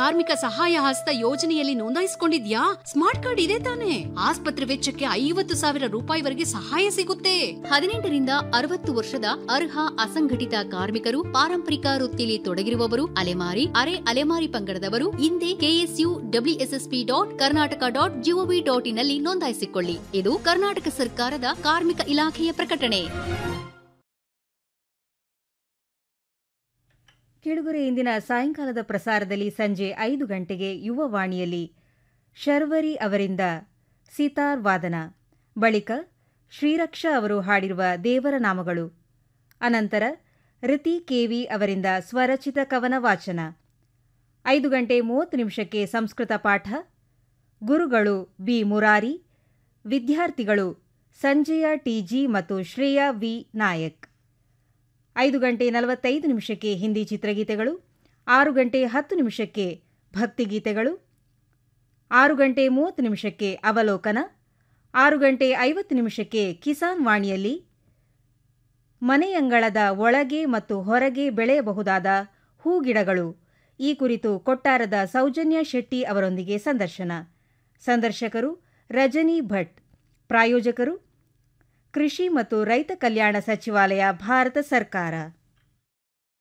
ಕಾರ್ಮಿಕ ಸಹಾಯ ಹಸ್ತ ಯೋಜನೆಯಲ್ಲಿ ನೋಂದಾಯಿಸಿಕೊಂಡಿದ್ಯಾ ಸ್ಮಾರ್ಟ್ ಕಾರ್ಡ್ ಇದೆ ತಾನೆ ಆಸ್ಪತ್ರೆ ವೆಚ್ಚಕ್ಕೆ ಐವತ್ತು ಸಾವಿರ ರೂಪಾಯಿವರೆಗೆ ಸಹಾಯ ಸಿಗುತ್ತೆ ಹದಿನೆಂಟರಿಂದ ಅರವತ್ತು ವರ್ಷದ ಅರ್ಹ ಅಸಂಘಟಿತ ಕಾರ್ಮಿಕರು ಪಾರಂಪರಿಕ ವೃತ್ತಿಯಲ್ಲಿ ತೊಡಗಿರುವವರು ಅಲೆಮಾರಿ ಅರೆ ಅಲೆಮಾರಿ ಪಂಗಡದವರು ಹಿಂದೆ KSU WSSP dot Karnataka dot GOV dot in ನಲ್ಲಿ ನೋಂದಾಯಿಸಿಕೊಳ್ಳಿ ಇದು ಕರ್ನಾಟಕ ಸರ್ಕಾರದ ಕಾರ್ಮಿಕ ಇಲಾಖೆಯ ಪ್ರಕಟಣೆ ಕೆಡುಗರೆ ಇಂದಿನ ಸಾಯಂಕಾಲದ ಪ್ರಸಾರದಲ್ಲಿ ಸಂಜೆ ಐದು ಗಂಟೆಗೆ ಯುವವಾಣಿಯಲ್ಲಿ ಶರ್ವರಿ ಅವರಿಂದ ಸಿತಾರ್ ವಾದನ ಬಳಿಕ ಶ್ರೀರಕ್ಷಾ ಅವರು ಹಾಡಿರುವ ದೇವರ ನಾಮಗಳು ಅನಂತರ ರಿತಿ ಕೆವಿ ಅವರಿಂದ ಸ್ವರಚಿತ ಕವನ ವಾಚನ ಐದು ಗಂಟೆ ಮೂವತ್ತು ನಿಮಿಷಕ್ಕೆ ಸಂಸ್ಕೃತ ಪಾಠ ಗುರುಗಳು ಬಿ ಮುರಾರಿ ವಿದ್ಯಾರ್ಥಿಗಳು ಸಂಜಯ ಟಿಜಿ ಮತ್ತು ಶ್ರೇಯಾ ವಿ ನಾಯಕ್ ಐದು ಗಂಟೆ ನಲವತ್ತೈದು ನಿಮಿಷಕ್ಕೆ ಹಿಂದಿ ಚಿತ್ರಗೀತೆಗಳು ಆರು ಗಂಟೆ ಹತ್ತು ನಿಮಿಷಕ್ಕೆ ಭಕ್ತಿಗೀತೆಗಳು ಆರು ಗಂಟೆ ಮೂವತ್ತು ನಿಮಿಷಕ್ಕೆ ಅವಲೋಕನ ಆರು ಗಂಟೆ ಐವತ್ತು ನಿಮಿಷಕ್ಕೆ ಕಿಸಾನ್ ವಾಣಿಯಲ್ಲಿ ಮನೆಯಂಗಳದ ಒಳಗೆ ಮತ್ತು ಹೊರಗೆ ಬೆಳೆಯಬಹುದಾದ ಹೂಗಿಡಗಳು ಈ ಕುರಿತು ಕೊಟ್ಟಾರದ ಸೌಜನ್ಯ ಶೆಟ್ಟಿ ಅವರೊಂದಿಗೆ ಸಂದರ್ಶನ ಸಂದರ್ಶಕರು ರಜನಿ ಭಟ್ ಪ್ರಾಯೋಜಕರು ಕೃಷಿ ಮತ್ತು ರೈತ ಕಲ್ಯಾಣ ಸಚಿವಾಲಯ ಭಾರತ ಸರ್ಕಾರ